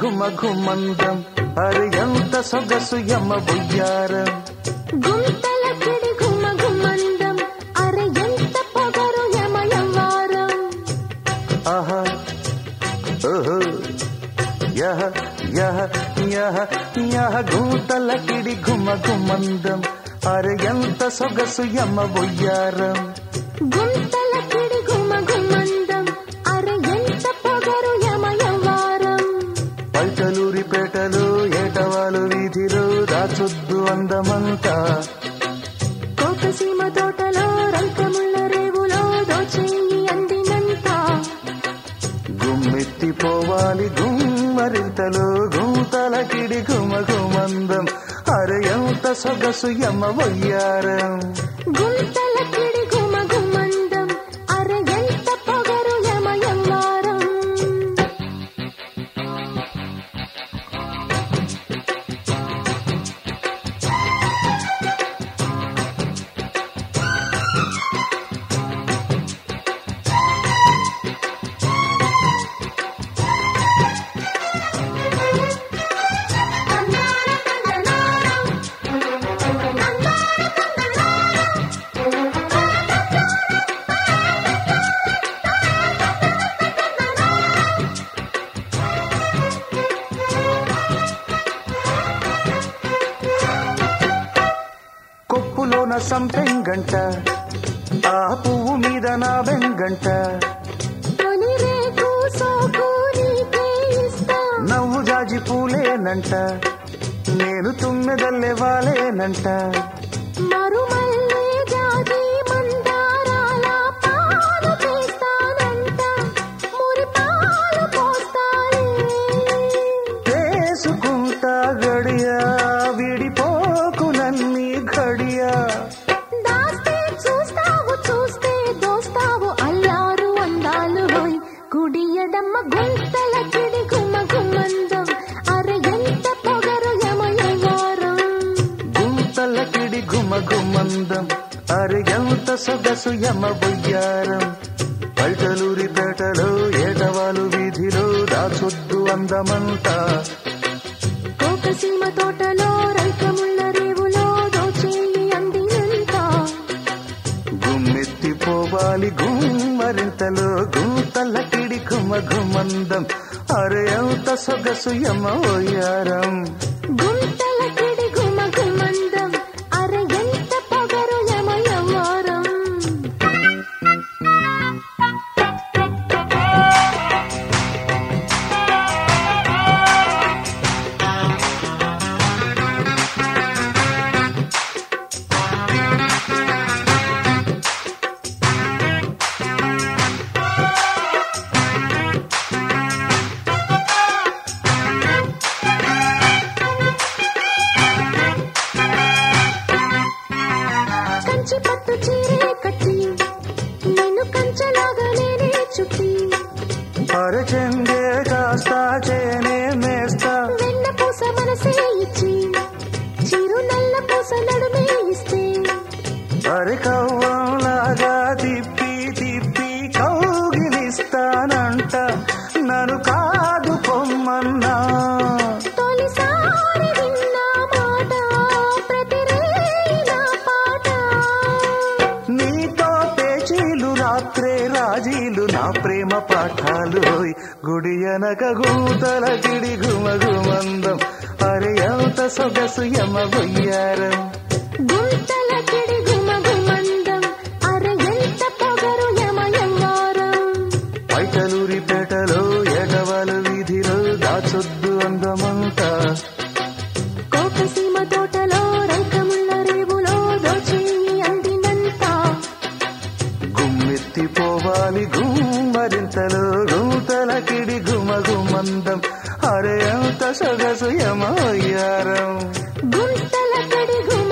ఘుమ ఘుమందం అరే ఎంత సొగసు యమ బుయ్యారం గుంతల కిడి గుమ గుమందం అరే ఎంత పొగరు యమయవారం ఆహా ఓహో యహ యహ యహ యహ గూతల కిడి ఘుమ ఘుమందం అరే ఎంత సొగసు యమ బుయ్యారం గుంతల కిడి గుమ గుమందం అరే ఎంత పొగరు యమయవారం పల్టలూరి పేటలు ఏటవాలు వీధిలో దాచొద్దు అందమంతా కోకసీమ తోటలో రంకముళ్ళ రేవులో దోచేయి అందినంత గుమ్మెత్తిపోవాలి గుమ్మరింతలో గుంతల కిడి గుమ గుమందం అరే ఎంత సొగసు యమ వయ్యారం గుంతల కిడి గుమ గుమందం అరే ఎంత పొగరు యమయవారం కొప్పులోన సంపెంగంట ఆ పువ్వు మీద నా వెంగంట తొలి రేకు సోకు నీకే ఇస్తా నవ్వు జాజి పూలేనంట నేను తుమ్మెదల్లే వాలేనంట మరుమల్లె జాజి మందారాల పాలు చేస్తానంట మురి పాలు పోస్తానే చేసుకుంటా గడియా విడిపోకు నన్ని ఘడియా దాస్తే చూస్తావు చూస్తే దోస్తావు అల్లారు అందాలు హోయ్ కుడియడమ్మ గుంతల కిడి గుమ గుమ్మందం అరె ఎంత పొగరు యమయవారం గుంతల కిడి గుమ గుమందం అరి ఎంత సొగసు యమ బొయ్యారం పల్టలూరి పేటలో ఏటవాలు వీధిలో దాచొద్దు అందమంతా కోకసీమ తోటలో రైకముళ్ళ రేవులో దోచేయి అందినంత గుమ్మెత్తిపోవాలి గుమ్మరింతలో గుంతల కిడి గుమ గుమందం అరే ఎంత సొగసు యమ ఓయారం గుంతల కిడి గుమ గుమందం అరె ఎంత పొగరు యమయవారం కంచి పట్టు చీరే కట్టి నేను కంచలాగా నేనే చుట్టి అరే చెంగే కాస్తా చేనే మేస్తా వెన్న పూస మనసే ఇచ్చి చిరు నల్ల పూస నడుమే ఇస్తే అరే కవ్వంలాగా తిప్పి తిప్పి కౌగిలిస్తానంట నన్ను కాదు పొమ్మన్నా తొలిసారి విన్న మాట ప్రతిరేయి నా పాట నీతో పేచీలు రాత్రే రాజీలు నా ప్రేమ పాఠాలు ఓయ్. గుడి అనక గూతల గిడి గుమ గుమందం అరే ఎంత సొగసు యమ బొయ్యారం గుంతల కిడి గుమ గుమందం అరె ఎంత పొగరు యమయవారం పైటలూరి పేటలో ఏటవాలు వీధిలో దాచొద్దు అందమంతా కోకసీమ తోటలో రైకముళ్ళ రేవులో దోచేయి అందినంత గుమ్మెత్తిపోవాలి గుమ్మరింతలో గుంతల కిడి గుమ గుమందం అరే ఎంత సొగసు యమయ్యారం గుంతల కడి గుమ